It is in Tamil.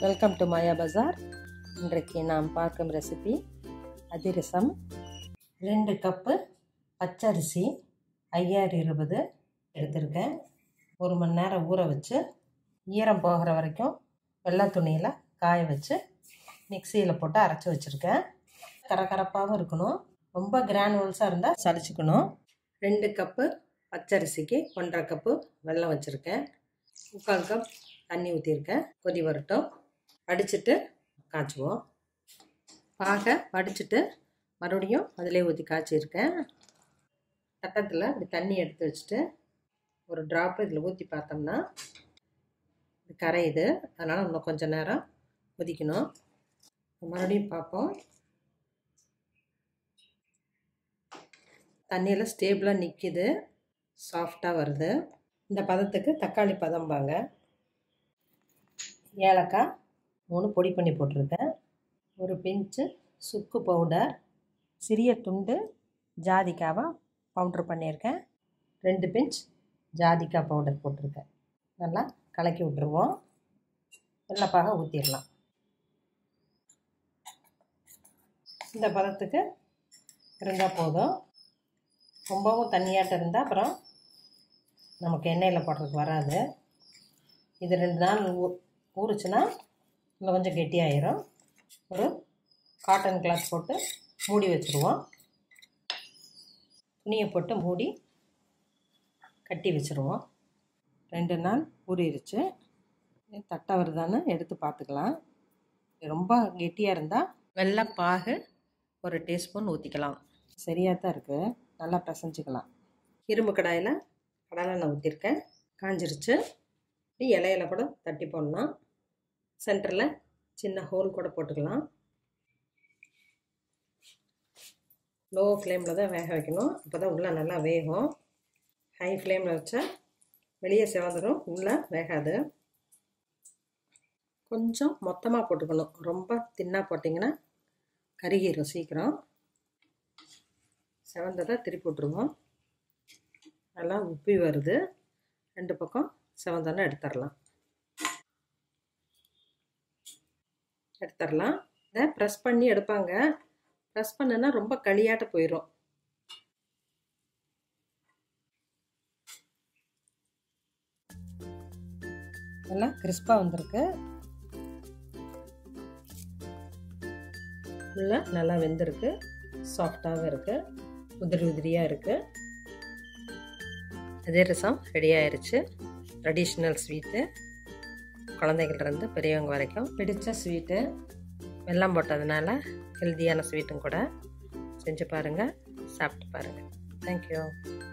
வெல்கம் டு மாயா பஜார் இன்றைக்கு நாம் பார்க்கும் ரெசிபி அதிரசம் ரெண்டு கப்பு பச்சரிசி ஐயாயிரம் இருபது எடுத்திருக்கேன் ஒரு மணி நேரம் ஊற வச்சு ஈரம் போகிற வரைக்கும் வெள்ளை துணியில் காய வச்சு மிக்சியில் போட்டு அரைச்சி வச்சுருக்கேன் கரகரப்பாகவும் இருக்கணும் ரொம்ப கிரானுவல்ஸாக இருந்தால் சளிச்சுக்கணும் ரெண்டு கப்பு பச்சரிசிக்கு ஒன்றரை கப்பு வெல்லம் வச்சுருக்கேன் முக்கால் கப் தண்ணி ஊற்றிருக்கேன் கொதி வரட்டும் வடிச்சிட்டு காய்ச்சுவோம் பாக வடிச்சிட்டு மறுபடியும் அதிலே ஊற்றி காய்ச்சிருக்கேன் தட்டத்தில் இப்படி தண்ணி எடுத்து வச்சுட்டு ஒரு ட்ராப்பு இதில் ஊற்றி பார்த்தோம்னா இது கரையுது அதனால் இன்னும் கொஞ்சம் நேரம் கொதிக்கணும் மறுபடியும் பார்ப்போம் தண்ணியில் ஸ்டேபிளாக நிற்கிது சாஃப்டாக வருது இந்த பதத்துக்கு தக்காளி பதம்பாங்க ஏலக்காய் மூணு பொடி பண்ணி போட்டிருக்கேன் ஒரு பிஞ்சு சுக்கு பவுடர் சிறிய துண்டு ஜாதிக்காவை பவுட்ரு பண்ணியிருக்கேன் ரெண்டு பிஞ்ச் ஜாதிக்காய் பவுடர் போட்டிருக்கேன் நல்லா கலக்கி விட்ருவோம் வெள்ளைப்பாக ஊற்றிடலாம் இந்த பதத்துக்கு இருந்தால் போதும் ரொம்பவும் தண்ணியாட்டம் இருந்தால் அப்புறம் நமக்கு எண்ணெயில் போடுறதுக்கு வராது இது ரெண்டு நாள் ஊ ஊறுச்சுன்னா இன்னும் கொஞ்சம் கெட்டியாயிரும் ஒரு காட்டன் கிளாத் போட்டு மூடி வச்சுருவோம் துணியை போட்டு மூடி கட்டி வச்சுருவோம் ரெண்டு நாள் ஊறிடுச்சு தட்டை வருதான்னு எடுத்து பார்த்துக்கலாம் ரொம்ப கெட்டியாக இருந்தால் வெள்ளை பாகு ஒரு டீஸ்பூன் ஊற்றிக்கலாம் சரியாக தான் இருக்குது நல்லா பிசைஞ்சிக்கலாம் இரும்பு கடாயில் கடலெண்ணெய் ஊற்றிருக்கேன் காஞ்சிருச்சு இலையில கூட தட்டி போடலாம் சென்டரில் சின்ன ஹோல் கூட போட்டுக்கலாம் லோ ஃப்ளேமில் தான் வேக வைக்கணும் அப்போ தான் உள்ளே நல்லா வேகும் ஹை ஃப்ளேமில் வச்சா வெளியே செவந்துடும் உள்ளே வேகாது கொஞ்சம் மொத்தமாக போட்டுக்கணும் ரொம்ப தின்னாக போட்டிங்கன்னா கருகிரும் சீக்கிரம் செவந்ததை திருப்பி விட்ருவோம் நல்லா உப்பி வருது ரெண்டு பக்கம் செவந்தோன்னே எடுத்துடலாம் எடுத்துடலாம் இதை ப்ரெஸ் பண்ணி எடுப்பாங்க ப்ரெஸ் பண்ணுன்னா ரொம்ப களியாட்ட போயிடும் நல்லா கிறிஸ்பாக வந்திருக்கு உள்ள நல்லா வெந்திருக்கு சாஃப்டாகவும் இருக்குது உதிரி உதிரியாக இருக்குது அதிரசம் ரெடி ஆயிடுச்சு ட்ரெடிஷ்னல் ஸ்வீட்டு குழந்தைகள்லேருந்து பெரியவங்க வரைக்கும் பிடித்த ஸ்வீட்டு வெல்லம் போட்டதுனால ஹெல்த்தியான ஸ்வீட்டும் கூட செஞ்சு பாருங்கள் சாப்பிட்டு பாருங்கள் தேங்க்யூ